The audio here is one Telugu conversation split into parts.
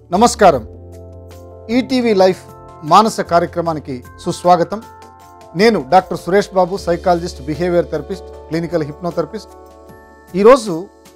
నమస్కారం ఈటీవీ లైఫ్ మానస కార్యక్రమానికి సుస్వాగతం నేను doctor Suresh Babu psychologist behaviour therapist clinical hypnotherapist ఈరోజు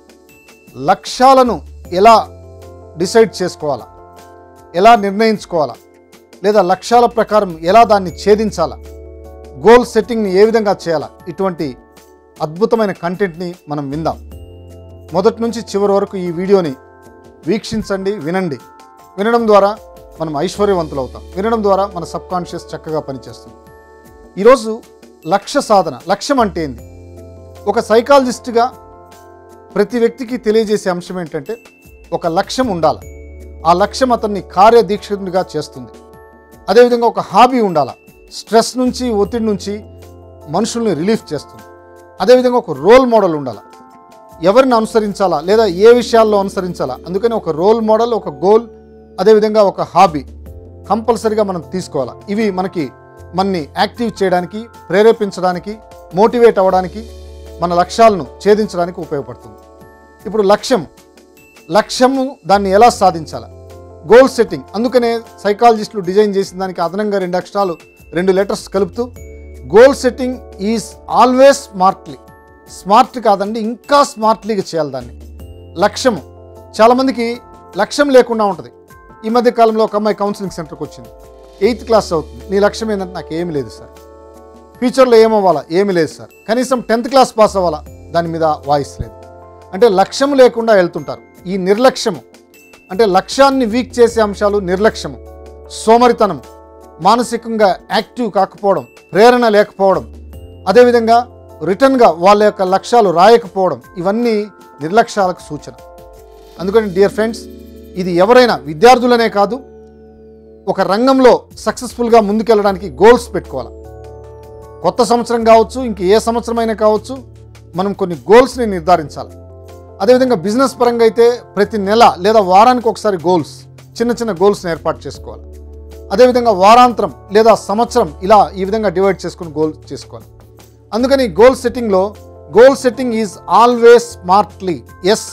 లక్ష్యాలను ఎలా డిసైడ్ చేసుకోవాలా ఎలా నిర్ణయించుకోవాలా లేదా లక్ష్యాల ప్రకారం ఎలా దాన్ని ఛేదించాలా గోల్ సెట్టింగ్ని ఏ విధంగా చేయాలా ఇటువంటి అద్భుతమైన కంటెంట్ని మనం విందాం మొదటి నుంచి చివరి వరకు ఈ వీడియోని వీక్షించండి వినండి వినడం ద్వారా మనం ఐశ్వర్యవంతులు అవుతాం వినడం ద్వారా మన సబ్ కాన్షియస్ చక్కగా పనిచేస్తుంది ఈరోజు లక్ష్య సాధన లక్ష్యం అంటే ఏంది ఒక సైకాలజిస్ట్గా ప్రతి వ్యక్తికి తెలియజేసే అంశం ఏంటంటే ఒక లక్ష్యం ఉండాలి ఆ లక్ష్యం అతన్ని కార్యదీక్షుడిగా చేస్తుంది అదేవిధంగా ఒక హాబీ ఉండాలి స్ట్రెస్ నుంచి ఒత్తిడి నుంచి మనుషుల్ని రిలీఫ్ చేస్తుంది అదేవిధంగా ఒక రోల్ మోడల్ ఉండాలి ఎవరిని అనుసరించాలా లేదా ఏ విషయాల్లో అనుసరించాలా అందుకని ఒక రోల్ మోడల్ ఒక గోల్ అదేవిధంగా ఒక హాబీ కంపల్సరీగా మనం తీసుకోవాలా ఇవి మనకి మనని యాక్టివ్ చేయడానికి ప్రేరేపించడానికి మోటివేట్ అవ్వడానికి మన లక్ష్యాలను ఛేదించడానికి ఉపయోగపడుతుంది ఇప్పుడు లక్ష్యం లక్ష్యము దాన్ని ఎలా సాధించాలా గోల్ సెట్టింగ్ అందుకనే సైకాలజిస్టులు డిజైన్ చేసిన దానికి అదనంగా రెండు అక్షరాలు రెండు లెటర్స్ కలుపుతూ goal setting is always smartly smart కాదండి ఇంకా స్మార్ట్లీగా చేయాలి దాన్ని లక్ష్యము చాలామందికి లక్ష్యం లేకుండా ఉంటుంది ఈ మధ్య కాలంలో ఒక అమ్మాయి కౌన్సిలింగ్ సెంటర్కి వచ్చింది ఎయిత్ క్లాస్ అవుతుంది నీ లక్ష్యం ఏంటంటే నాకు ఏమీ లేదు సార్ ఫ్యూచర్లో ఏమవ్వాలా ఏమీ లేదు సార్ కనీసం టెన్త్ క్లాస్ పాస్ అవ్వాలా దాని మీద వాయిస్ లేదు అంటే లక్ష్యం లేకుండా వెళ్తుంటారు ఈ నిర్లక్ష్యము అంటే లక్ష్యాన్ని వీక్ చేసే అంశాలు నిర్లక్ష్యము సోమరితనము మానసికంగా యాక్టివ్ కాకపోవడం ప్రేరణ లేకపోవడం అదేవిధంగా రిటర్న్గా వాళ్ళ యొక్క లక్ష్యాలు రాయకపోవడం ఇవన్నీ నిర్లక్ష్యాలకు సూచన అందుకని డియర్ ఫ్రెండ్స్ ఇది ఎవరైనా విద్యార్థులనే కాదు ఒక రంగంలో సక్సెస్ఫుల్గా ముందుకెళ్ళడానికి గోల్స్ పెట్టుకోవాలి కొత్త సంవత్సరం కావచ్చు ఇంక ఏ సంవత్సరం అయినా కావచ్చు మనం కొన్ని గోల్స్ని నిర్ధారించాలి అదేవిధంగా బిజినెస్ పరంగా అయితే ప్రతి నెల లేదా వారానికి ఒకసారి గోల్స్ చిన్న చిన్న గోల్స్ని ఏర్పాటు చేసుకోవాలి అదేవిధంగా వారాంతరం లేదా సంవత్సరం ఇలా ఈ విధంగా డివైడ్ చేసుకుని గోల్ చేసుకోవాలి అందుకని గోల్ సెట్టింగ్లో goal setting is always smartly S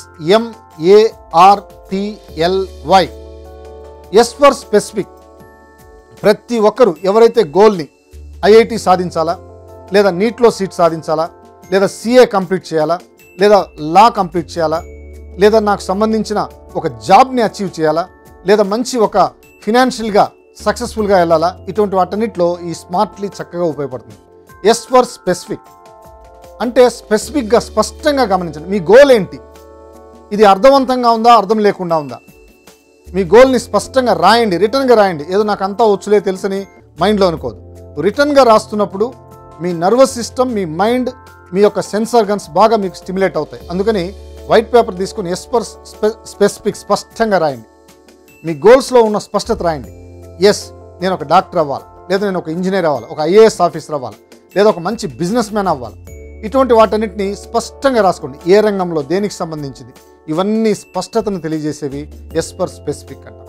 M A R T L Y S for specific ప్రతి ఒక్కరు ఎవరైతే గోల్ని ఐఐటి సాధించాలా లేదా నీట్లో సీట్ సాధించాలా లేదా సిఏ కంప్లీట్ చేయాలా లేదా లా కంప్లీట్ చేయాలా లేదా నాకు సంబంధించిన ఒక జాబ్ని అచీవ్ చేయాలా లేదా మంచి ఒక ఫినాన్షియల్గా సక్సెస్ఫుల్గా వెళ్ళాలా ఇటువంటి వాటన్నిటిలో ఈ స్మార్ట్లీ చక్కగా ఉపయోగపడుతుంది ఎస్ ఫర్ స్పెసిఫిక్ అంటే స్పెసిఫిక్గా స్పష్టంగా గమనించండి మీ గోల్ ఏంటి ఇది అర్థవంతంగా ఉందా అర్థం లేకుండా ఉందా మీ గోల్ని స్పష్టంగా రాయండి రిటర్న్గా రాయండి ఏదో నాకు అంతా వచ్చులే తెలుసని మైండ్లో అనుకోదు రిటర్న్గా రాస్తున్నప్పుడు మీ నర్వస్ సిస్టమ్ మీ మైండ్ మీ యొక్క సెన్సార్ గన్స్ బాగా మీకు స్టిమ్యులేట్ అవుతాయి అందుకని వైట్ పేపర్ తీసుకుని ఎస్ పర్ స్పెసిఫిక్ స్పష్టంగా రాయండి మీ గోల్స్లో ఉన్న స్పష్టత రాయండి ఎస్ నేను ఒక డాక్టర్ అవ్వాలి లేదా నేను ఒక ఇంజనీర్ అవ్వాలి ఒక ఐఏఎస్ ఆఫీసర్ అవ్వాలి లేదా ఒక మంచి బిజినెస్ మ్యాన్ అవ్వాలి ఇటువంటి వాటన్నిటిని స్పష్టంగా రాసుకోండి ఏ రంగంలో దేనికి సంబంధించింది ఇవన్నీ స్పష్టతను తెలియజేసేవి ఎస్ పర్ స్పెసిఫిక్ అంట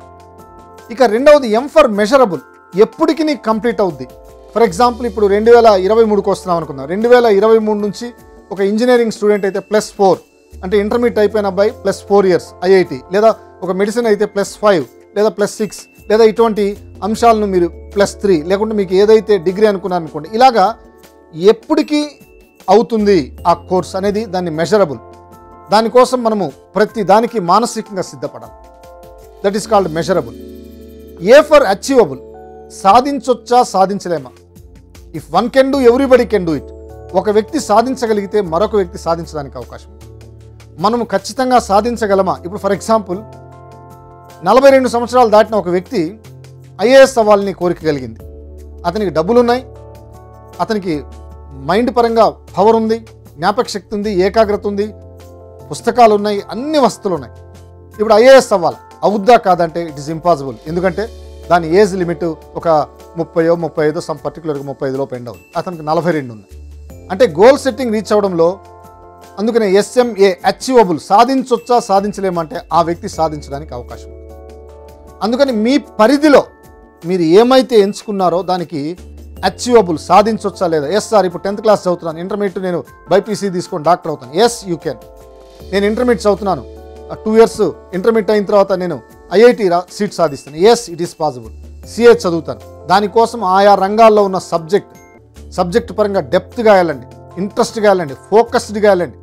ఇక రెండవది ఎం ఫర్ మెజరబుల్ ఎప్పటికీ నీకు కంప్లీట్ అవుద్ది ఫర్ ఎగ్జాంపుల్ ఇప్పుడు రెండు వేల ఇరవై మూడుకి వస్తున్నాం అనుకుందాం రెండు వేల ఇరవై మూడు నుంచి ఒక ఇంజనీరింగ్ స్టూడెంట్ అయితే ప్లస్ ఫోర్ అంటే ఇంటర్మీడియట్ అయిపోయిన అబ్బాయి ప్లస్ ఫోర్ ఇయర్స్ ఐఐటి లేదా ఒక మెడిసిన్ అయితే ప్లస్ ఫైవ్ లేదా ప్లస్ సిక్స్ లేదా ఇటువంటి అంశాలను మీరు ప్లస్ త్రీ లేకుంటే మీకు ఏదైతే డిగ్రీ అనుకున్నారు అనుకోండి ఇలాగా ఎప్పటికీ అవుతుంది ఆ కోర్స్ అనేది దాన్ని మెజరబుల్ దానికోసం మనము ప్రతి దానికి మానసికంగా సిద్ధపడాలి that is called measurable A for achievable సాధించొచ్చా సాధించలేమా if one can do everybody can do it ఒక వ్యక్తి సాధించగలిగితే మరొక వ్యక్తి సాధించడానికి అవకాశం ఉంది మనము ఖచ్చితంగా సాధించగలమా ఇప్పుడు ఫర్ ఎగ్జాంపుల్ నలభై రెండు సంవత్సరాలు దాటిన ఒక వ్యక్తి ఐఏఎస్ అవ్వాలని కోరిక కలిగింది అతనికి డబ్బులు ఉన్నాయి అతనికి మైండ్ పరంగా పవర్ ఉంది జ్ఞాపక శక్తి ఉంది ఏకాగ్రత ఉంది పుస్తకాలు ఉన్నాయి అన్ని వస్తువులు ఉన్నాయి ఇప్పుడు ఐఏఎస్ అవ్వాలి అవుద్దా కాదంటే ఇట్ ఈస్ ఇంపాసిబుల్ ఎందుకంటే దాని ఏజ్ లిమిట్ ఒక ముప్పయో ముప్పై ఐదో సమ్ పర్టికులర్గా ముప్పై ఐదు లోపు ఎండ్ అవుతుంది అతనికి నలభై రెండు ఉన్నాయి అంటే గోల్ సెట్టింగ్ రీచ్ అవ్వడంలో అందుకనే ఎస్ఎంఏ అచీవబుల్ సాధించొచ్చా సాధించలేమంటే ఆ వ్యక్తి సాధించడానికి అవకాశం ఉంది అందుకని మీ పరిధిలో మీరు ఏమైతే ఎంచుకున్నారో దానికి అచీవబుల్ సాధించవచ్చా లేదా ఎస్ సార్ ఇప్పుడు టెన్త్ క్లాస్ చదువుతున్నాను ఇంటర్మీడియట్ నేను బైపీసీ తీసుకొని డాక్టర్ అవుతాను ఎస్ యూ కెన్ నేను ఇంటర్మీడియట్ చదువుతున్నాను టూ ఇయర్స్ ఇంటర్మీడియట్ అయిన తర్వాత నేను ఐఐటి రా సీట్ సాధిస్తాను yes it is possible CA చదువుతాను దానికోసం ఆయా రంగాల్లో ఉన్న సబ్జెక్ట్ సబ్జెక్ట్ పరంగా డెప్త్గా వెళ్ళండి ఇంట్రెస్ట్గా వెళ్ళండి ఫోకస్డ్గా వెళ్ళండి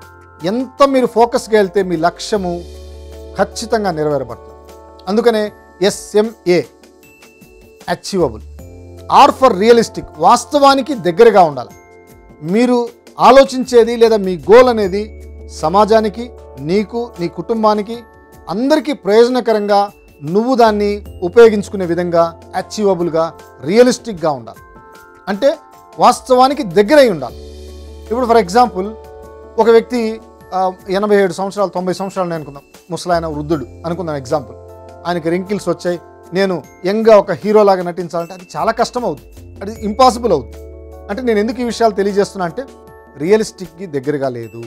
ఎంత మీరు ఫోకస్గా వెళ్తే మీ లక్ష్యము ఖచ్చితంగా నెరవేరబడుతుంది అందుకనే S M A achievable R for realistic వాస్తవానికి దగ్గరగా ఉండాలి మీరు ఆలోచించేది లేదా మీ గోల్ అనేది సమాజానికి నీకు నీ కుటుంబానికి అందరికీ ప్రయోజనకరంగా నువ్వు దాన్ని ఉపయోగించుకునే విధంగా అచీవబుల్గా రియలిస్టిక్గా ఉండాలి అంటే వాస్తవానికి దగ్గరై ఉండాలి ఇప్పుడు ఫర్ ఎగ్జాంపుల్ ఒక వ్యక్తి ఆ, ఎనభై ఏడు సంవత్సరాలు తొంభై సంవత్సరాలు అనుకుందాం ముసలాయన వృద్ధుడు అనుకుందాం ఎగ్జాంపుల్ ఆయనకి రింకిల్స్ వచ్చాయి నేను యంగ్గా ఒక హీరోలాగా నటించాలంటే అది చాలా కష్టం అవుతుంది అది ఇంపాసిబుల్ అవుతుంది అంటే నేను ఎందుకు ఈ విషయాలు తెలియజేస్తున్నా అంటే రియలిస్టిక్కి దగ్గరగా లేదు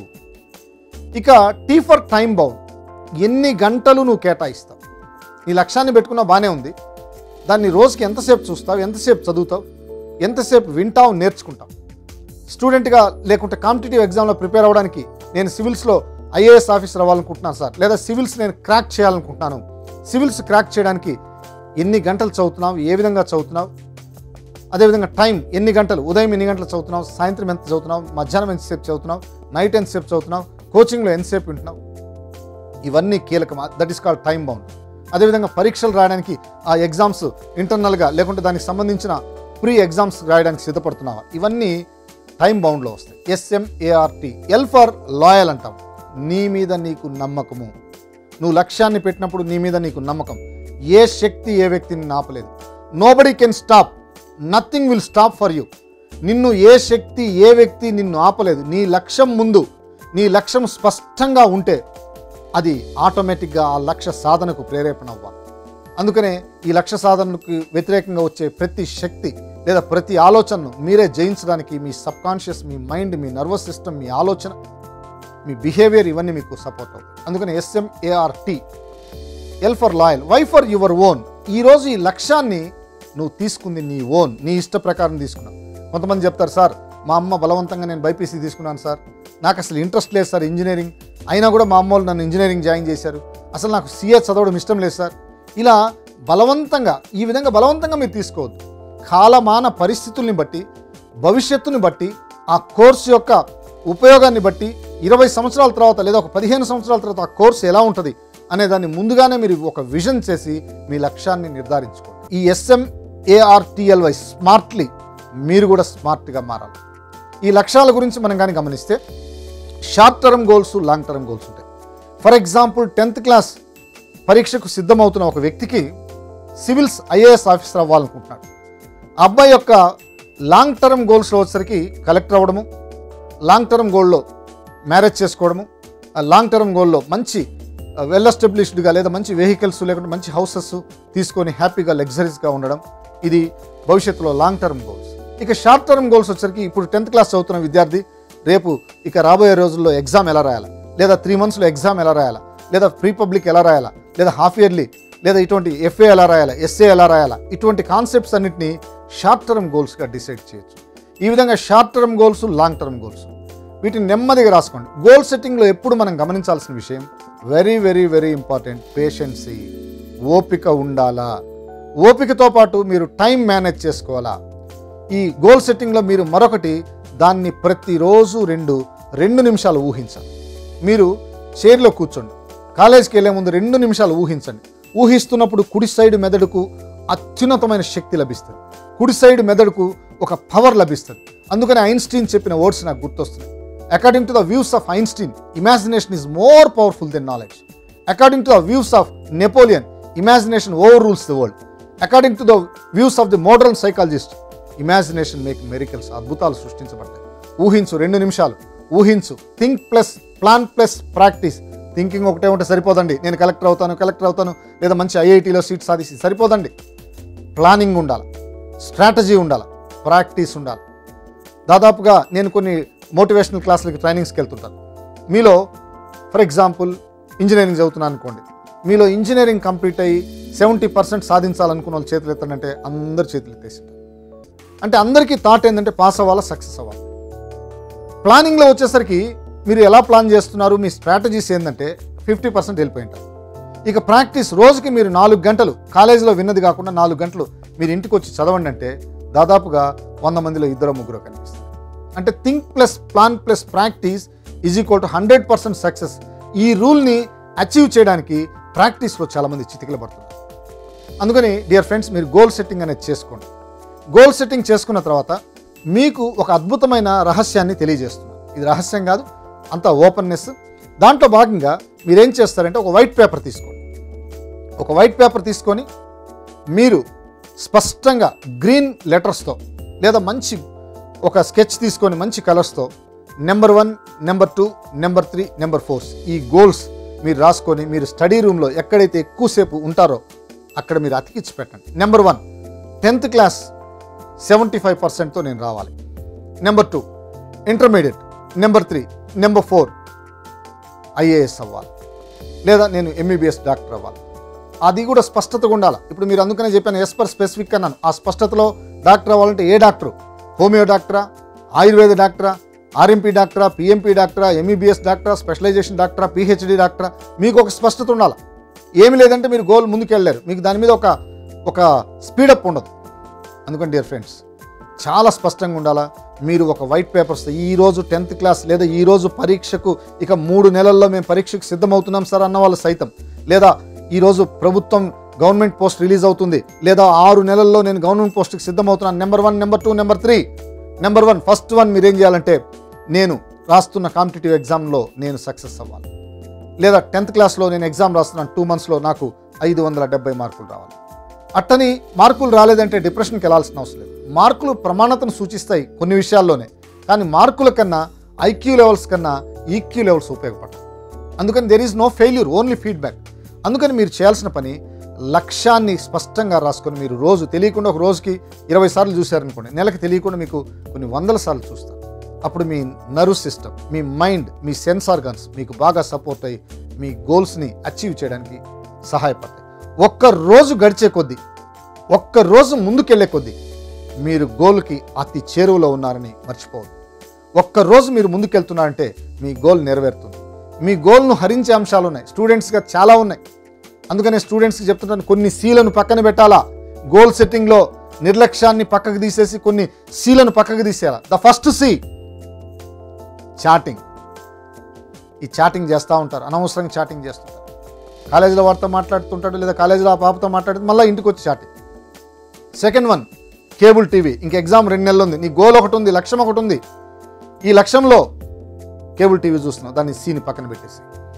ఇక టీ ఫర్ టైం బౌండ్ ఎన్ని గంటలు నువ్వు కేటాయిస్తావు నీ లక్ష్యాన్ని పెట్టుకున్నా బాగానే ఉంది దాన్ని రోజుకి ఎంతసేపు చూస్తావు ఎంతసేపు చదువుతావు ఎంతసేపు వింటావు నేర్చుకుంటావు స్టూడెంట్గా లేకుంటే కాంపిటేటివ్ ఎగ్జామ్లో ప్రిపేర్ అవ్వడానికి నేను సివిల్స్లో ఐఏఎస్ ఆఫీసర్ అవ్వాలనుకుంటున్నాను సార్ లేదా సివిల్స్ నేను క్రాక్ చేయాలనుకుంటున్నాను సివిల్స్ క్రాక్ చేయడానికి ఎన్ని గంటలు చదువుతున్నావు ఏ విధంగా చదువుతున్నావు అదేవిధంగా టైం ఎన్ని గంటలు ఉదయం ఎన్ని గంటలు చదువుతున్నావు సాయంత్రం ఎంత చదువుతున్నావు మధ్యాహ్నం ఎంతసేపు చదువుతున్నావు నైట్ ఎంతసేపు చదువుతున్నావు కోచింగ్లో ఎంతసేపు వింటున్నావు ఇవన్నీ కీలకం that is called time bound అదేవిధంగా పరీక్షలు రాయడానికి ఆ ఎగ్జామ్స్ ఇంటర్నల్గా లేకుంటే దానికి సంబంధించిన ప్రీ ఎగ్జామ్స్ రాయడానికి సిద్ధపడుతున్నావా ఇవన్నీ టైం బౌండ్లో వస్తాయి ఎస్ఎంఏఆర్టీ ఎల్ ఫర్ లాయల్ అంటాం నీ మీద నీకు నమ్మకము నువ్వు లక్ష్యాన్ని పెట్టినప్పుడు నీ మీద నీకు నమ్మకం ఏ శక్తి ఏ వ్యక్తిని ఆపలేదు nobody can stop nothing will stop for you నిన్ను ఏ శక్తి ఏ వ్యక్తి నిన్ను ఆపలేదు నీ లక్ష్యం ముందు నీ లక్ష్యం స్పష్టంగా ఉంటే అది ఆటోమేటిక్గా ఆ లక్ష్య సాధనకు ప్రేరేపణ అవ్వాలి అందుకనే ఈ లక్ష్య సాధనకు వ్యతిరేకంగా వచ్చే ప్రతి శక్తి లేదా ప్రతి ఆలోచనను మీరే జయించడానికి మీ సబ్కాన్షియస్ మీ మైండ్ మీ నర్వస్ సిస్టమ్ మీ ఆలోచన మీ బిహేవియర్ ఇవన్నీ మీకు సపోర్ట్ అవుతాయి అందుకని S M A R T L for loyal Y for your own ఈరోజు ఈ లక్ష్యాన్ని నువ్వు తీసుకుంది నీ ఓన్ నీ ఇష్ట ప్రకారం తీసుకున్నావు కొంతమంది చెప్తారు సార్ మా అమ్మ బలవంతంగా నేను బైపీసీ తీసుకున్నాను సార్ నాకు అసలు ఇంట్రెస్ట్ లేదు సార్ ఇంజనీరింగ్ అయినా కూడా మా అమ్మ వాళ్ళు నన్ను ఇంజనీరింగ్ జాయిన్ చేశారు అసలు నాకు సీఏ చదవడం ఇష్టం లేదు సార్ ఇలా బలవంతంగా ఈ విధంగా బలవంతంగా మీరు తీసుకోవద్దు కాలమాన పరిస్థితుల్ని బట్టి భవిష్యత్తుని బట్టి ఆ కోర్సు యొక్క ఉపయోగాన్ని బట్టి ఇరవై సంవత్సరాల తర్వాత లేదా ఒక పదిహేను సంవత్సరాల తర్వాత ఆ కోర్సు ఎలా ఉంటుంది అనే దాన్ని ముందుగానే మీరు ఒక విజన్ చేసి మీ లక్ష్యాన్ని నిర్ధారించుకోండి ఈ ఎస్ఎంఏఆర్టీఎల్వై స్మార్ట్లీ మీరు కూడా స్మార్ట్గా మారాలి ఈ లక్ష్యాల గురించి మనం కానీ గమనిస్తే short term goals long term goals ఉంటాయి ఫర్ ఎగ్జాంపుల్ టెన్త్ క్లాస్ పరీక్షకు సిద్ధమవుతున్న ఒక వ్యక్తికి సివిల్స్ ఐఏఎస్ ఆఫీసర్ అవ్వాలనుకుంటున్నాడు ఆ అబ్బాయి యొక్క లాంగ్ టర్మ్ గోల్స్లో వచ్చేసరికి కలెక్టర్ అవ్వడము లాంగ్ టర్మ్ గోల్లో మ్యారేజ్ చేసుకోవడము ఆ లాంగ్ టర్మ్ గోల్లో మంచి వెల్ ఎస్టాబ్లిష్డ్గా లేదా మంచి వెహికల్స్ లేకుంటే మంచి హౌసెస్ తీసుకొని హ్యాపీగా లగ్జరీస్గా ఉండడం ఇది భవిష్యత్తులో లాంగ్ టర్మ్ గోల్స్ ఇక షార్ట్ టర్మ్ గోల్స్ వచ్చేసరికి ఇప్పుడు టెన్త్ క్లాస్ చదువుతున్న విద్యార్థి రేపు ఇక రాబోయే రోజుల్లో ఎగ్జామ్ ఎలా రాయాలా లేదా త్రీ మంత్స్లో ఎగ్జామ్ ఎలా రాయాలా లేదా ప్రీ పబ్లిక్ ఎలా రాయాలా లేదా హాఫ్ ఇయర్లీ లేదా ఇటువంటి ఎఫ్ఏ ఎలా రాయాలా ఎస్ఏ ఎలా రాయాలా ఇటువంటి కాన్సెప్ట్స్ అన్నిటిని షార్ట్ టర్మ్ గోల్స్గా డిసైడ్ చేయొచ్చు ఈ విధంగా short term goals long term goals వీటిని నెమ్మదిగా రాసుకోండి గోల్ సెట్టింగ్లో ఎప్పుడు మనం గమనించాల్సిన విషయం very very very important patience ఓపిక ఉండాలా ఓపికతో పాటు మీరు టైం మేనేజ్ చేసుకోవాలా ఈ గోల్ సెట్టింగ్లో మీరు మరొకటి దాన్ని ప్రతిరోజు రెండు రెండు నిమిషాలు ఊహించాలి మీరు చైర్లో కూర్చోండి కాలేజీకి వెళ్ళే ముందు రెండు నిమిషాలు ఊహించండి ఊహిస్తున్నప్పుడు కుడి సైడ్ మెదడుకు అత్యున్నతమైన శక్తి లభిస్తుంది కుడి సైడ్ మెదడుకు ఒక పవర్ లభిస్తుంది అందుకని ఐన్స్టీన్ చెప్పిన వర్డ్స్ నాకు గుర్తొస్తున్నాయి according to the views of Einstein imagination is more powerful than knowledge according to the views of Napoleon imagination overrules the world according to the views of the modern psychologist imagination make miracles అద్భుతాలు సృష్టించబడతాయి ఊహించు రెండు నిమిషాలు ఊహించు think plus plan plus practice thinking ఒకటే ఉంటే సరిపోదండి నేను కలెక్టర్ అవుతాను కలెక్టర్ అవుతాను లేదా మంచి ఐఐటీలో సీట్ సాధిసి సరిపోదండి ప్లానింగ్ ఉండాలి స్ట్రాటజీ ఉండాలి ప్రాక్టీస్ ఉండాలి దాదాపుగా నేను కొన్ని మోటివేషనల్ క్లాసులకి ట్రైనింగ్స్కి వెళ్తుంటాను మీలో ఫర్ ఎగ్జాంపుల్ ఇంజనీరింగ్ చదువుతున్నాను అనుకోండి మీలో ఇంజనీరింగ్ కంప్లీట్ అయ్యి సెవెంటీ పర్సెంట్ సాధించాలనుకున్న వాళ్ళు చేతులు ఎత్తంటే అందరు చేతులు ఎత్తేసింటారు అంటే అందరికీ థాట్ ఏంటంటే పాస్ అవ్వాలా సక్సెస్ అవ్వాలి ప్లానింగ్లో వచ్చేసరికి మీరు ఎలా ప్లాన్ చేస్తున్నారు మీ స్ట్రాటజీస్ ఏంటంటే ఫిఫ్టీ పర్సెంట్ వెళ్ళిపోయి ఉంటారు ఇక ప్రాక్టీస్ రోజుకి మీరు నాలుగు గంటలు కాలేజీలో విన్నది కాకుండా నాలుగు గంటలు మీరు ఇంటికి వచ్చి చదవండి అంటే దాదాపుగా వంద మందిలో ఇద్దరు ముగ్గురు కనిపిస్తారు అంటే think plus plan plus practice is equal to hundred percent success ఈ రూల్ని అచీవ్ చేయడానికి ప్రాక్టీస్లో చాలామంది చితికిల పడుతున్నారు అందుకని డియర్ ఫ్రెండ్స్ మీరు గోల్ సెట్టింగ్ అనేది చేసుకోండి గోల్ సెట్టింగ్ చేసుకున్న తర్వాత మీకు ఒక అద్భుతమైన రహస్యాన్ని తెలియజేస్తున్నాను ఇది రహస్యం కాదు అంత ఓపెన్నెస్ దాంట్లో భాగంగా మీరేం చేస్తారంటే ఒక వైట్ పేపర్ తీసుకోండి ఒక వైట్ పేపర్ తీసుకొని మీరు స్పష్టంగా గ్రీన్ లెటర్స్తో లేదా మంచి ఒక స్కెచ్ తీసుకొని మంచి కలర్స్తో number one number two number three number fours ఈ గోల్స్ మీరు రాసుకొని మీరు స్టడీ రూమ్లో ఎక్కడైతే ఎక్కువసేపు ఉంటారో అక్కడ మీరు అతికిచ్చి పెట్టండి number one tenth class seventy five పర్సెంట్తో నేను రావాలి number two intermediate number three number four IAS అవ్వాలి లేదా నేను ఎంబీబీఎస్ డాక్టర్ అవ్వాలి అది కూడా స్పష్టతగా ఉండాలి ఇప్పుడు మీరు అందుకనే చెప్పాను ఎస్ పర్ స్పెసిఫిక్ అన్నాను ఆ స్పష్టతలో డాక్టర్ అవ్వాలంటే ఏ డాక్టరు హోమియో డాక్టరా ఆయుర్వేద డాక్టరా ఆర్ఎంపీ డాక్టరా పిఎంపీ డాక్టరా ఎంఈబీఎస్ డాక్టరా స్పెషలైజేషన్ డాక్టరా పిహెచ్డి డాక్టరా మీకు ఒక స్పష్టత ఉండాలి ఏమి లేదంటే మీరు గోల్ ముందుకు వెళ్ళారు మీకు దాని మీద ఒక ఒక స్పీడప్ ఉండదు అందుకని డియర్ ఫ్రెండ్స్ చాలా స్పష్టంగా ఉండాలా మీరు ఒక వైట్ పేపర్స్ ఈ రోజు టెన్త్ క్లాస్ లేదా ఈ రోజు పరీక్షకు ఇక మూడు నెలల్లో మేము పరీక్షకు సిద్ధమవుతున్నాం సార్ అన్న వాళ్ళు సైతం లేదా ఈరోజు ప్రభుత్వం గవర్నమెంట్ పోస్ట్ రిలీజ్ అవుతుంది లేదా ఆరు నెలల్లో నేను గవర్నమెంట్ పోస్ట్కి సిద్ధమవుతున్నాను number one number two number three number one first one మీరు ఏం చేయాలంటే నేను రాస్తున్న కాంపిటేటివ్ ఎగ్జామ్లో నేను సక్సెస్ అవ్వాలి లేదా టెన్త్ క్లాస్లో నేను ఎగ్జామ్ రాస్తున్నాను టూ మంత్స్లో నాకు ఐదు వందల డెబ్బై మార్కులు రావాలి అట్టని మార్కులు రాలేదంటే డిప్రెషన్కి వెళ్ళాల్సిన అవసరం లేదు మార్కులు ప్రమాణతను సూచిస్తాయి కొన్ని విషయాల్లోనే కానీ మార్కుల కన్నా ఐక్యూ లెవెల్స్ కన్నా ఈక్యూ లెవెల్స్ ఉపయోగపడతాయి అందుకని there is no failure only feedback అందుకని మీరు చేయాల్సిన పని లక్ష్యాన్ని స్పష్టంగా రాసుకొని మీరు రోజు తెలియకుండా ఒక రోజుకి ఇరవై సార్లు చూశారనుకోండి నెలకి తెలియకుండా మీకు కొన్ని వందల సార్లు చూస్తారు అప్పుడు మీ నర్వ్ సిస్టమ్ మీ మైండ్ మీ సెన్స్ ఆర్గన్స్ మీకు బాగా సపోర్ట్ అయ్యి మీ గోల్స్ని అచీవ్ చేయడానికి సహాయపడతాయి ఒక్క రోజు గడిచే కొద్దీ ఒక్క రోజు ముందుకెళ్లే కొద్దీ మీరు గోల్కి అతి చేరువలో ఉన్నారని మర్చిపోవద్దు ఒక్క రోజు మీరు ముందుకెళ్తున్నారంటే మీ గోల్ నెరవేరుతుంది మీ గోల్ను హరించే అంశాలు ఉన్నాయి స్టూడెంట్స్గా చాలా ఉన్నాయి అందుకనే స్టూడెంట్స్కి చెప్తున్నాను కొన్ని సీలను పక్కన పెట్టాలా గోల్ సెట్టింగ్లో నిర్లక్ష్యాన్ని పక్కకు తీసేసి కొన్ని సీలను పక్కకు తీసేయాలా ద ఫస్ట్ సీ చాటింగ్ ఈ చాటింగ్ చేస్తూ ఉంటారు అనవసరంగా చాటింగ్ చేస్తుంటారు కాలేజీలో వారితో మాట్లాడుతుంటాడు లేదా కాలేజీలో ఆ పాపతో మాట్లాడుతూ మళ్ళీ ఇంటికి వచ్చి chatting second one cable TV ఇంక ఎగ్జామ్ రెండు నెలలు ఉంది నీ గోల్ ఒకటి ఉంది లక్ష్యం ఒకటి ఉంది ఈ లక్ష్యంలో కేబుల్ టీవీ చూస్తున్నావు దాన్ని సీని పక్కన పెట్టేసి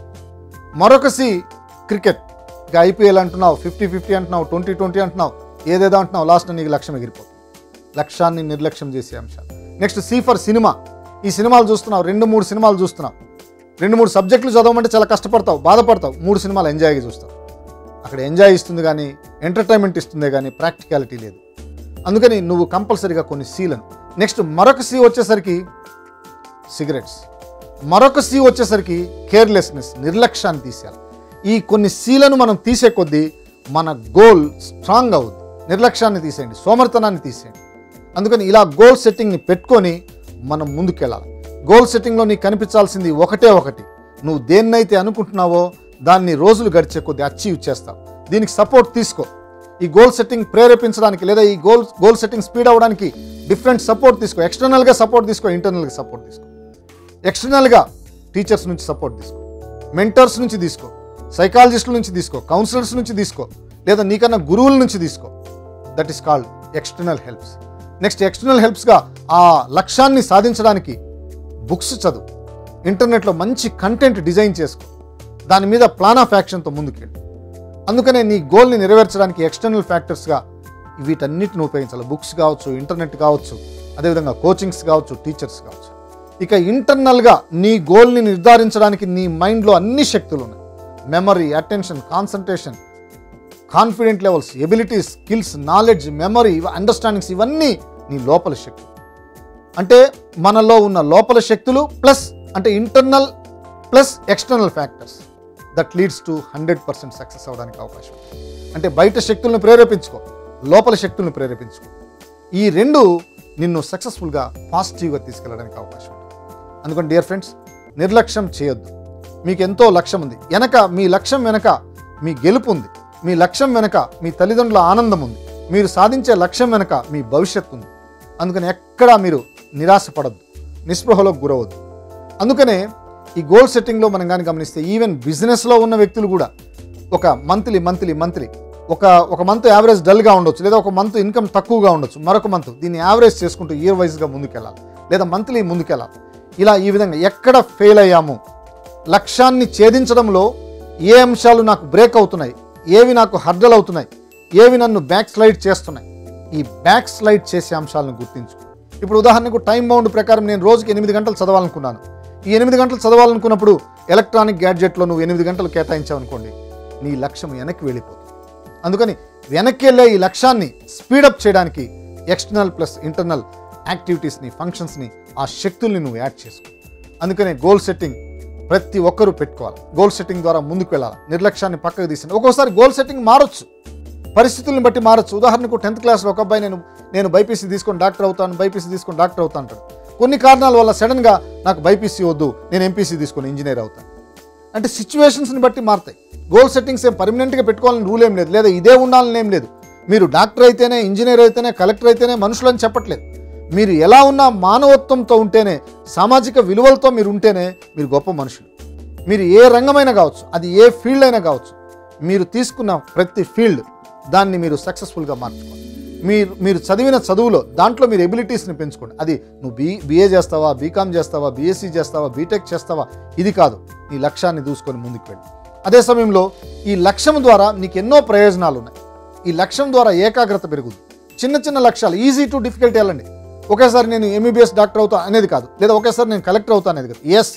మరొక సి క్రికెట్ ఇక ఐపీఎల్ అంటున్నావు ఫిఫ్టీ ఫిఫ్టీ అంటున్నావు ట్వంటీ ట్వంటీ అంటున్నావు ఏదేదో అంటున్నావు లాస్ట్ నీకు లక్ష్యం ఎగిరిపోతుంది లక్ష్యాన్ని నిర్లక్ష్యం చేసే అంశాలు నెక్స్ట్ సి ఫర్ సినిమా ఈ సినిమాలు చూస్తున్నావు రెండు మూడు సినిమాలు చూస్తున్నావు రెండు మూడు సబ్జెక్టులు చదవమంటే చాలా కష్టపడతావు బాధపడతావు మూడు సినిమాలు ఎంజాయ్గా చూస్తావు అక్కడ ఎంజాయ్ ఇస్తుంది కానీ ఎంటర్టైన్మెంట్ ఇస్తుందే కానీ ప్రాక్టికాలిటీ లేదు అందుకని నువ్వు కంపల్సరీగా కొన్ని సీలను నెక్స్ట్ మరొక సి వచ్చేసరికి సిగరెట్స్ మరొక సి వచ్చేసరికి కేర్లెస్నెస్ నిర్లక్ష్యాన్ని తీసేయాలి ఈ కొన్ని సీలను మనం తీసే కొద్దీ మన గోల్ స్ట్రాంగ్ అవుద్ది నిర్లక్ష్యాన్ని తీసేయండి సోమర్తనాన్ని తీసేయండి అందుకని ఇలా గోల్ సెట్టింగ్ని పెట్టుకొని మనం ముందుకెళ్ళాలి గోల్ సెట్టింగ్లో నీకు కనిపించాల్సింది ఒకటే ఒకటి నువ్వు దేన్నైతే అనుకుంటున్నావో దాన్ని రోజులు గడిచే కొద్దీ అచీవ్ చేస్తావు దీనికి సపోర్ట్ తీసుకో ఈ గోల్ సెట్టింగ్ ప్రేరేపించడానికి లేదా ఈ గోల్ గోల్ సెట్టింగ్ స్పీడ్ అవ్వడానికి డిఫరెంట్ సపోర్ట్ తీసుకో ఎక్స్టర్నల్గా సపోర్ట్ తీసుకో ఇంటర్నల్గా సపోర్ట్ తీసుకో ఎక్స్టర్నల్గా టీచర్స్ నుంచి సపోర్ట్ తీసుకో మెంటర్స్ నుంచి తీసుకో సైకాలజిస్టుల నుంచి తీసుకో కౌన్సిలర్స్ నుంచి తీసుకో లేదా నీకన్నా గురువుల నుంచి తీసుకో that is called external helps next external హెల్ప్స్గా ఆ లక్ష్యాన్ని సాధించడానికి బుక్స్ చదువు ఇంటర్నెట్లో మంచి కంటెంట్ డిజైన్ చేసుకో దాని మీద ప్లాన్ ఆఫ్ యాక్షన్తో ముందుకెళ్ళు అందుకనే నీ గోల్ని నెరవేర్చడానికి ఎక్స్టర్నల్ ఫ్యాక్టర్స్గా వీటన్నిటిని ఉపయోగించాలి బుక్స్ కావచ్చు ఇంటర్నెట్ కావచ్చు అదేవిధంగా కోచింగ్స్ కావచ్చు టీచర్స్ కావచ్చు ఇక ఇంటర్నల్గా నీ గోల్ని నిర్ధారించడానికి నీ మైండ్లో అన్ని శక్తులు ఉన్నాయి memory attention concentration confident levels abilities skills knowledge memory understandings ఇవన్నీ నీ లోపల శక్తులు అంటే మనలో ఉన్న లోపల శక్తులు ప్లస్ అంటే internal plus external factors that leads to hundred percent success అవ్వడానికి అవకాశం ఉంది అంటే బయట శక్తులను ప్రేరేపించుకో లోపల శక్తులను ప్రేరేపించుకో ఈ రెండు నిన్ను సక్సెస్ఫుల్గా పాజిటివ్గా తీసుకెళ్ళడానికి అవకాశం ఉంది అందుకని డియర్ ఫ్రెండ్స్ నిర్లక్ష్యం చేయొద్దు మీకు ఎంతో లక్ష్యం ఉంది వెనక మీ లక్ష్యం వెనక మీ గెలుపు ఉంది మీ లక్ష్యం వెనుక మీ తల్లిదండ్రుల ఆనందం ఉంది మీరు సాధించే లక్ష్యం వెనుక మీ భవిష్యత్తు ఉంది అందుకని ఎక్కడా మీరు నిరాశపడద్దు నిస్పృహలోకి గురవద్దు అందుకనే ఈ గోల్ సెట్టింగ్లో మనం కానీ గమనిస్తే ఈవెన్ బిజినెస్లో ఉన్న వ్యక్తులు కూడా ఒక మంత్లీ మంత్లీ మంత్లీ ఒక ఒక మంత్ యావరేజ్ డల్గా ఉండొచ్చు లేదా ఒక మంత్ ఇన్కమ్ తక్కువగా ఉండొచ్చు మరొక మంత్ దీన్ని యావరేజ్ చేసుకుంటూ ఇయర్ వైజ్గా ముందుకెళ్ళాలి లేదా మంత్లీ ముందుకెళ్ళాలి ఇలా ఈ విధంగా ఎక్కడ ఫెయిల్ అయ్యాము లక్ష్యాన్ని ఛేదించడంలో ఏ అంశాలు నాకు బ్రేక్ అవుతున్నాయి ఏవి నాకు హర్డల్ అవుతున్నాయి ఏవి నన్ను బ్యాక్ స్లైడ్ చేస్తున్నాయి ఈ బ్యాక్ స్లైడ్ చేసే అంశాలను గుర్తించు ఇప్పుడు ఉదాహరణకు టైం బౌండ్ ప్రకారం నేను రోజుకి ఎనిమిది గంటలు చదవాలనుకున్నాను ఈ ఎనిమిది గంటలు చదవాలనుకున్నప్పుడు ఎలక్ట్రానిక్ గ్యాడ్జెట్లో నువ్వు ఎనిమిది గంటలు కేటాయించావు అనుకోండి నీ లక్ష్యం వెనక్కి వెళ్ళిపోతుంది అందుకని వెనక్కి వెళ్ళే ఈ లక్ష్యాన్ని స్పీడప్ చేయడానికి ఎక్స్టర్నల్ ప్లస్ ఇంటర్నల్ యాక్టివిటీస్ని ఫంక్షన్స్ని ఆ శక్తుల్ని నువ్వు యాడ్ చేసుకో అందుకనే గోల్ సెట్టింగ్ ప్రతి ఒక్కరూ పెట్టుకోవాలి గోల్ సెట్టింగ్ ద్వారా ముందుకు వెళ్ళాలి నిర్లక్ష్యాన్ని పక్కకు తీసింది ఒక్కోసారి గోల్ సెట్టింగ్ మారొచ్చు పరిస్థితులను బట్టి మారచ్చు ఉదాహరణకు టెన్త్ క్లాస్లో ఒక అబ్బాయి నేను నేను బైపీసీ తీసుకొని డాక్టర్ అవుతాను బైపీసీ తీసుకొని డాక్టర్ అవుతాను అంటాడు కొన్ని కారణాల వల్ల సడన్గా నాకు బైపీసీ వద్దు నేను ఎంపీసీ తీసుకొని ఇంజనీర్ అవుతాను అంటే సిచ్యువేషన్స్ని బట్టి మారుతాయి గోల్ సెట్టింగ్స్ ఏం పర్మనెంట్గా పెట్టుకోవాలని రూల్ ఏం లేదు లేదా ఇదే ఉండాలని ఏం లేదు మీరు డాక్టర్ అయితేనే ఇంజనీర్ అయితేనే కలెక్టర్ అయితేనే మనుషులని చెప్పట్లేదు మీరు ఎలా ఉన్నా మానవత్వంతో ఉంటేనే సామాజిక విలువలతో మీరు ఉంటేనే మీరు గొప్ప మనుషులు మీరు ఏ రంగమైనా కావచ్చు అది ఏ ఫీల్డ్ అయినా కావచ్చు మీరు తీసుకున్న ప్రతి ఫీల్డ్ దాన్ని మీరు సక్సెస్ఫుల్గా మార్చుకోవాలి మీరు మీరు చదివిన చదువులో దాంట్లో మీరు ఎబిలిటీస్ని పెంచుకోండి అది నువ్వు బీ బీఏ చేస్తావా బీకామ్ చేస్తావా బీఎస్సీ చేస్తావా బీటెక్ చేస్తావా ఇది కాదు నీ లక్ష్యాన్ని దూసుకొని ముందుకు వెళ్ళి అదే సమయంలో ఈ లక్ష్యం ద్వారా నీకు ఎన్నో ప్రయోజనాలు ఉన్నాయి ఈ లక్ష్యం ద్వారా ఏకాగ్రత పెరుగుతుంది చిన్న చిన్న లక్ష్యాలు ఈజీ టు డిఫికల్ట్ వెళ్ళండి ఒకేసారి నేను ఎంబీబీఎస్ డాక్టర్ అవుతా అనేది కాదు లేదా ఒకేసారి నేను కలెక్టర్ అవుతా అనేది కాదు ఎస్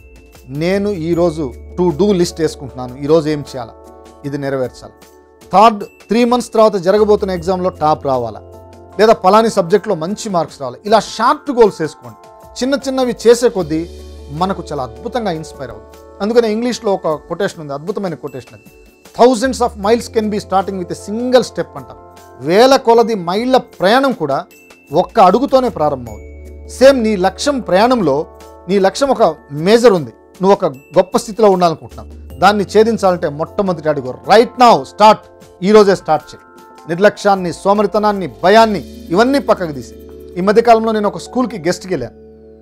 నేను ఈరోజు టు డూ లిస్ట్ వేసుకుంటున్నాను ఈరోజు ఏం చేయాలా ఇది నెరవేర్చాలి థర్డ్ త్రీ మంత్స్ తర్వాత జరగబోతున్న ఎగ్జామ్లో టాప్ రావాలా లేదా పలాని సబ్జెక్ట్లో మంచి మార్క్స్ రావాలి ఇలా షార్ట్ గోల్స్ వేసుకోండి చిన్న చిన్నవి చేసే కొద్దీ మనకు చాలా అద్భుతంగా ఇన్స్పైర్ అవుతుంది అందుకనే ఇంగ్లీష్లో ఒక కొటేషన్ ఉంది అద్భుతమైన కొటేషన్ అది thousands of miles can be starting with a single step అంటాం వేల కొలది మైళ్ళ ప్రయాణం కూడా ఒక్క అడుగుతోనే ప్రారంభమవుతుంది సేమ్ నీ లక్ష్యం ప్రయాణంలో నీ లక్ష్యం ఒక మేజర్ ఉంది నువ్వు ఒక గొప్ప స్థితిలో ఉండాలనుకుంటున్నావు దాన్ని ఛేదించాలంటే మొట్టమొదటి అడుగు రైట్ నౌ స్టార్ట్ ఈ రోజే స్టార్ట్ చేయి నిర్లక్ష్యాన్ని సోమరితనాన్ని భయాన్ని ఇవన్నీ పక్కకు తీసి ఈ మధ్యకాలంలో నేను ఒక స్కూల్కి గెస్ట్కి వెళ్ళాను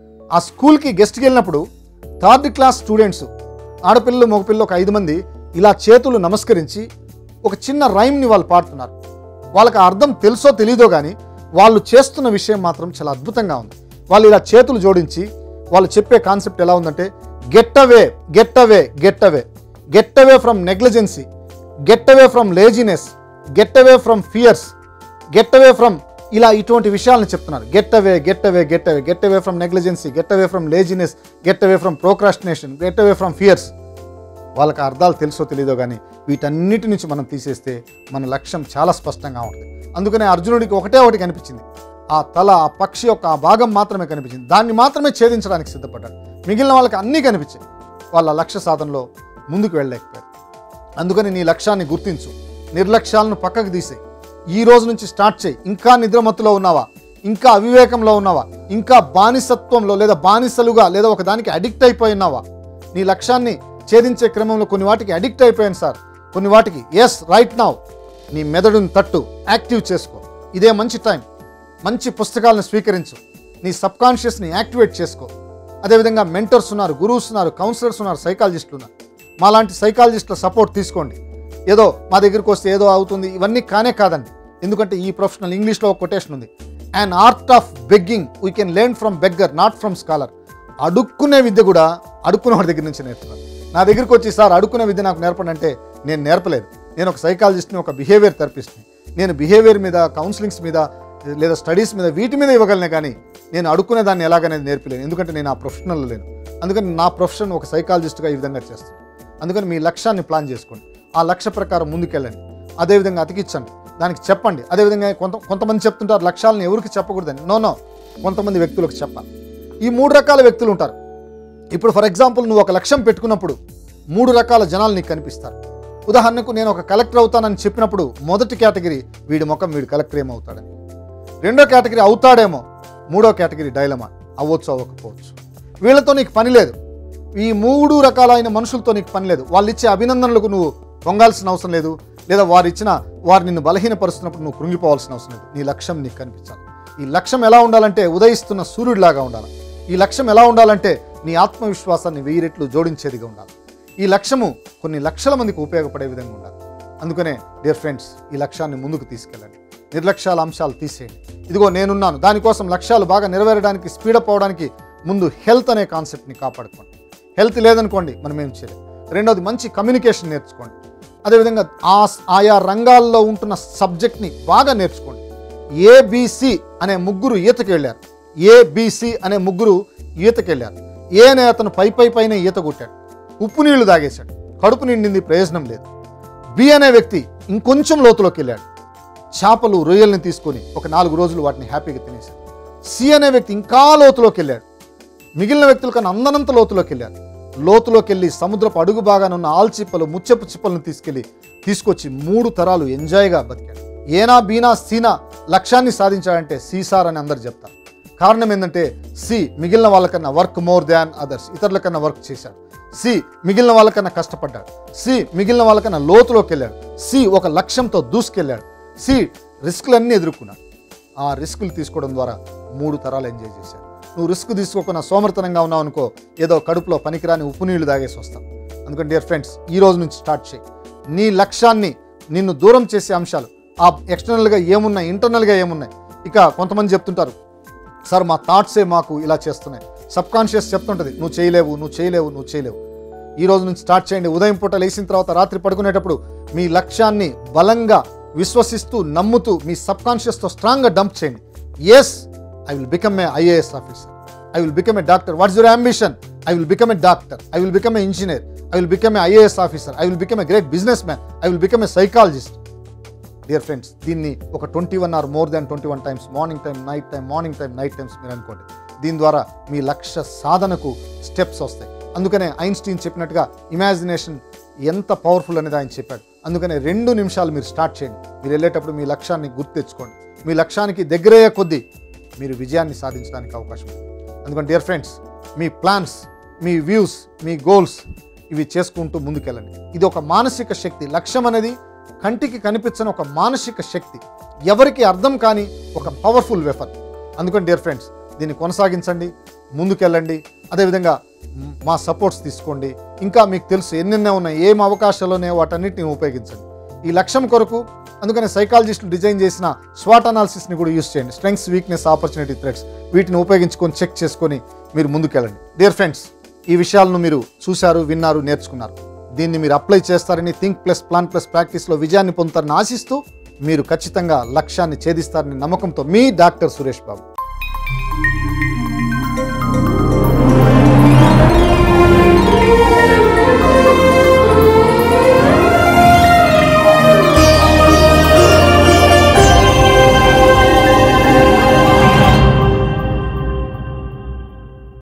ఆ స్కూల్కి గెస్ట్కి వెళ్ళినప్పుడు థర్డ్ క్లాస్ స్టూడెంట్స్ ఆడపిల్లలు మగపిల్లలు ఒక ఐదు మంది ఇలా చేతులు నమస్కరించి ఒక చిన్న రైమ్ని వాళ్ళు పాడుతున్నారు వాళ్ళకి ఆ అర్థం తెలుసో తెలీదో కానీ వాళ్ళు చేస్తున్న విషయం మాత్రం చాలా అద్భుతంగా ఉంది వాళ్ళు ఇలా చేతులు జోడించి వాళ్ళు చెప్పే కాన్సెప్ట్ ఎలా ఉందంటే get away get away get away get away from negligence get away from laziness get away from fears get away from ఇలా ఇటువంటి విషయాలను చెప్తున్నారు get away get away get away get away from negligence get away from laziness get away from procrastination get away from fears వాళ్ళకి అర్థాలు తెలుసో తెలియదో కానీ వీటన్నిటి నుంచి మనం తీసేస్తే మన లక్ష్యం చాలా స్పష్టంగా ఉంటుంది అందుకనే అర్జునుడికి ఒకటే ఒకటి కనిపించింది ఆ తల ఆ పక్షి యొక్క ఆ భాగం మాత్రమే కనిపించింది దాన్ని మాత్రమే ఛేదించడానికి సిద్ధపడ్డాడు మిగిలిన వాళ్ళకి అన్నీ కనిపించాయి వాళ్ళ లక్ష్య సాధనలో ముందుకు వెళ్ళలేకపోయారు అందుకని నీ లక్ష్యాన్ని గుర్తించు నిర్లక్ష్యాలను పక్కకు తీసేయి ఈ రోజు నుంచి స్టార్ట్ చేయి ఇంకా నిద్రమత్తులో ఉన్నావా ఇంకా అవివేకంలో ఉన్నావా ఇంకా బానిసత్వంలో లేదా బానిసలుగా లేదా ఒక దానికి అడిక్ట్ అయిపోయి ఉన్నావా నీ లక్ష్యాన్ని ఛేదించే క్రమంలో కొన్ని వాటికి అడిక్ట్ అయిపోయాను సార్ కొన్ని వాటికి ఎస్ రైట్ నౌ నీ మెదడుని తట్టు యాక్టివ్ చేసుకో ఇదే మంచి టైం మంచి పుస్తకాలను స్వీకరించు నీ సబ్ కాన్షియస్ని యాక్టివేట్ చేసుకో అదేవిధంగా మెంటర్స్ ఉన్నారు గురువుస్ ఉన్నారు కౌన్సిలర్స్ ఉన్నారు సైకాలజిస్టులు ఉన్నారు మాలాంటి సైకాలజిస్టుల సపోర్ట్ తీసుకోండి ఏదో మా దగ్గరికి వస్తే ఏదో అవుతుంది ఇవన్నీ కానే కాదండి ఎందుకంటే ఈ ప్రొఫెషనల్ ఇంగ్లీష్లో ఒక కొటేషన్ ఉంది and art of begging we can learn from beggar not from scholar అడుక్కునే విద్య కూడా అడుక్కునేవాడి దగ్గర నుంచి నేర్చుకున్నాను నా దగ్గరికి వచ్చి సార్ అడుక్కునే విద్య నాకు నేర్పండి అంటే నేను నేర్పలేదు నేను ఒక సైకాలజిస్ట్ని ఒక బిహేవియర్ థెరపిస్ట్ని నేను బిహేవియర్ మీద కౌన్సిలింగ్స్ మీద లేదా స్టడీస్ మీద వీటి మీద ఇవ్వగలనే కానీ నేను అడుక్కునే దాన్ని ఎలాగనేది నేర్పలేను ఎందుకంటే నేను ఆ ప్రొఫెషనల్ లేను అందుకని నా ప్రొఫెషన్ ఒక సైకాలజిస్ట్గా ఈ విధంగా చేస్తాను అందుకని మీ లక్ష్యాన్ని ప్లాన్ చేసుకోండి ఆ లక్ష్య ప్రకారం ముందుకెళ్ళండి అదేవిధంగా అతికించండి దానికి చెప్పండి అదేవిధంగా కొంత కొంతమంది చెప్తుంటారు లక్ష్యాలను ఎవరికి చెప్పకూడదని నో నో కొంతమంది వ్యక్తులకు చెప్పాలి ఈ మూడు రకాల వ్యక్తులు ఉంటారు ఇప్పుడు ఫర్ ఎగ్జాంపుల్ నువ్వు ఒక లక్ష్యం పెట్టుకున్నప్పుడు మూడు రకాల జనాలు నీకు కనిపిస్తారు ఉదాహరణకు నేను ఒక కలెక్టర్ అవుతానని చెప్పినప్పుడు మొదటి కేటగిరీ వీడి ముఖం వీడు కలెక్టర్ ఏమవుతాడని రెండో కేటగిరీ అవుతాడేమో మూడో కేటగిరీ డైలమా అవ్వచ్చు అవ్వకపోవచ్చు వీళ్ళతో నీకు పని లేదు ఈ మూడు రకాలైన మనుషులతో నీకు పని లేదు వాళ్ళు ఇచ్చే అభినందనలకు నువ్వు పొంగాల్సిన అవసరం లేదు లేదా వారు ఇచ్చిన వారు నిన్ను బలహీనపరుస్తున్నప్పుడు నువ్వు కృంగిపోవాల్సిన అవసరం లేదు నీ లక్ష్యం నీకు కనిపించాలి ఈ లక్ష్యం ఎలా ఉండాలంటే ఉదయిస్తున్న సూర్యుడిలాగా ఉండాలి ఈ లక్ష్యం ఎలా ఉండాలంటే నీ ఆత్మవిశ్వాసాన్ని వెయ్యి రెట్లు జోడించేదిగా ఉండాలి ఈ లక్ష్యము కొన్ని లక్షల మందికి ఉపయోగపడే విధంగా ఉండాలి అందుకనే డియర్ ఫ్రెండ్స్ ఈ లక్ష్యాన్ని ముందుకు తీసుకెళ్ళండి నిర్లక్ష్యాల అంశాలు తీసేయండి ఇదిగో నేనున్నాను దానికోసం లక్ష్యాలు బాగా నెరవేరడానికి స్పీడప్ అవడానికి ముందు హెల్త్ అనే కాన్సెప్ట్ని కాపాడుకోండి హెల్త్ లేదనుకోండి మనం ఏం చేయలేం రెండోది మంచి కమ్యూనికేషన్ నేర్చుకోండి అదేవిధంగా ఆ ఆయా రంగాల్లో ఉంటున్న సబ్జెక్ట్ని బాగా నేర్చుకోండి ఏబిసి అనే ముగ్గురు ఈతకి వెళ్ళారు ఏబిసి అనే ముగ్గురు ఈతకి వెళ్ళారు ఏ అనే అతను పై పై పైన ఈత కొట్టాడు ఉప్పు నీళ్లు తాగేశాడు కడుపు నిండింది ప్రయోజనం లేదు బి అనే వ్యక్తి ఇంకొంచెం లోతులోకి వెళ్ళాడు చేపలు రొయ్యల్ని తీసుకొని ఒక నాలుగు రోజులు వాటిని హ్యాపీగా తినేశాడు సి అనే వ్యక్తి ఇంకా లోతులోకి వెళ్ళాడు మిగిలిన వ్యక్తుల కన్నా అందనంత లోతులోకి వెళ్ళారు లోతులోకి వెళ్ళి సముద్రపు అడుగు భాగాన ఉన్న ఆల్చిప్పలు ముచ్చపు చిప్పలను తీసుకెళ్ళి తీసుకొచ్చి మూడు తరాలు ఎంజాయ్గా బతికాడు ఏనా బీనా సీనా లక్ష్యాన్ని సాధించాడంటే సీసార్ అని అందరు చెప్తారు కారణం ఏంటంటే సి మిగిలిన వాళ్ళకన్నా వర్క్ మోర్ దాన్ అదర్స్ ఇతరుల కన్నా వర్క్ చేశాడు సి మిగిలిన వాళ్ళకన్నా కష్టపడ్డాడు సి మిగిలిన వాళ్ళకన్నా లోతులోకి వెళ్ళాడు సి ఒక లక్ష్యంతో దూసుకెళ్ళాడు సి రిస్కులన్నీ ఎదుర్కొన్నాడు ఆ రిస్కులు తీసుకోవడం ద్వారా మూడు తరాలు ఎంజాయ్ చేశారు నువ్వు రిస్క్ తీసుకోకుండా సోమర్తనంగా ఉన్నావు అనుకో ఏదో కడుపులో పనికిరాని ఉప్పు నీళ్లు తాగేసి వస్తావు అందుకని డియర్ ఫ్రెండ్స్ ఈ రోజు నుంచి స్టార్ట్ చేయి నీ లక్ష్యాన్ని నిన్ను దూరం చేసే అంశాలు ఆ ఎక్స్టర్నల్గా ఏమున్నాయి ఇంటర్నల్గా ఏమున్నాయి ఇక కొంతమంది చెప్తుంటారు సార్ మా థాట్సే మాకు ఇలా చేస్తున్నాయి సబ్ కాన్షియస్ చెప్తుంటుంది నువ్వు చేయలేవు నువ్వు చేయలేవు నువ్వు చేయలేవు ఈ రోజు నుంచి స్టార్ట్ చేయండి ఉదయం పూట లేచిన తర్వాత రాత్రి పడుకునేటప్పుడు మీ లక్ష్యాన్ని బలంగా విశ్వసిస్తూ నమ్ముతూ మీ సబ్ కాన్షియస్తో స్ట్రాంగ్గా డంప్ చేయండి yes I will become a IAS officer I will become a doctor what's your ambition I will become a doctor I will become a engineer I will become a IAS officer I will become a great business man I will become a psychologist dear friends దీన్ని ఒక twenty one or more than twenty one times morning time night time morning time night times మీరు అనుకోండి దీని ద్వారా మీ లక్ష్య సాధనకు స్టెప్స్ వస్తాయి అందుకనే ఐన్స్టీన్ చెప్పినట్టుగా ఇమాజినేషన్ ఎంత పవర్ఫుల్ అనేది ఆయన చెప్పాడు అందుకనే రెండు నిమిషాలు మీరు స్టార్ట్ చేయండి మీరు వెళ్ళేటప్పుడు మీ లక్ష్యాన్ని గుర్తు తెచ్చుకోండి మీ లక్ష్యానికి దగ్గరయ్యే కొద్దీ మీరు విజయాన్ని సాధించడానికి అవకాశం ఉంది అందుకని డియర్ ఫ్రెండ్స్ మీ ప్లాన్స్ మీ వ్యూస్ మీ గోల్స్ ఇవి చేసుకుంటూ ముందుకెళ్ళండి ఇది ఒక మానసిక శక్తి లక్ష్యం అనేది కంటికి కనిపించని ఒక మానసిక శక్తి ఎవరికి అర్థం కాని ఒక పవర్ఫుల్ వెపన్ అందుకని డియర్ ఫ్రెండ్స్ దీన్ని కొనసాగించండి ముందుకెళ్ళండి అదేవిధంగా మ్, మా సపోర్ట్స్ తీసుకోండి ఇంకా మీకు తెలుసు ఎన్నెన్నో ఉన్నాయి ఏం అవకాశాలు ఉన్నాయో వాటన్నిటిని ఉపయోగించండి ఈ లక్ష్యం కొరకు అందుకని సైకాలజిస్టులు డిజైన్ చేసిన స్వాట్ అనాలిసిస్ని కూడా యూస్ చేయండి స్ట్రెంగ్స్ వీక్నెస్ ఆపర్చునిటీ థ్రెడ్స్ వీటిని ఉపయోగించుకొని చెక్ చేసుకొని మీరు ముందుకెళ్ళండి డియర్ ఫ్రెండ్స్ ఈ విషయాలను మీరు చూశారు విన్నారు నేర్చుకున్నారు దీన్ని మీరు అప్లై చేస్తారని థింక్ ప్లస్ ప్లాన్ ప్లస్ ప్రాక్టీస్లో విజయాన్ని పొందుతారని ఆశిస్తూ మీరు ఖచ్చితంగా లక్ష్యాన్ని ఛేదిస్తారని నమ్మకంతో మీ డాక్టర్ సురేష్ బాబు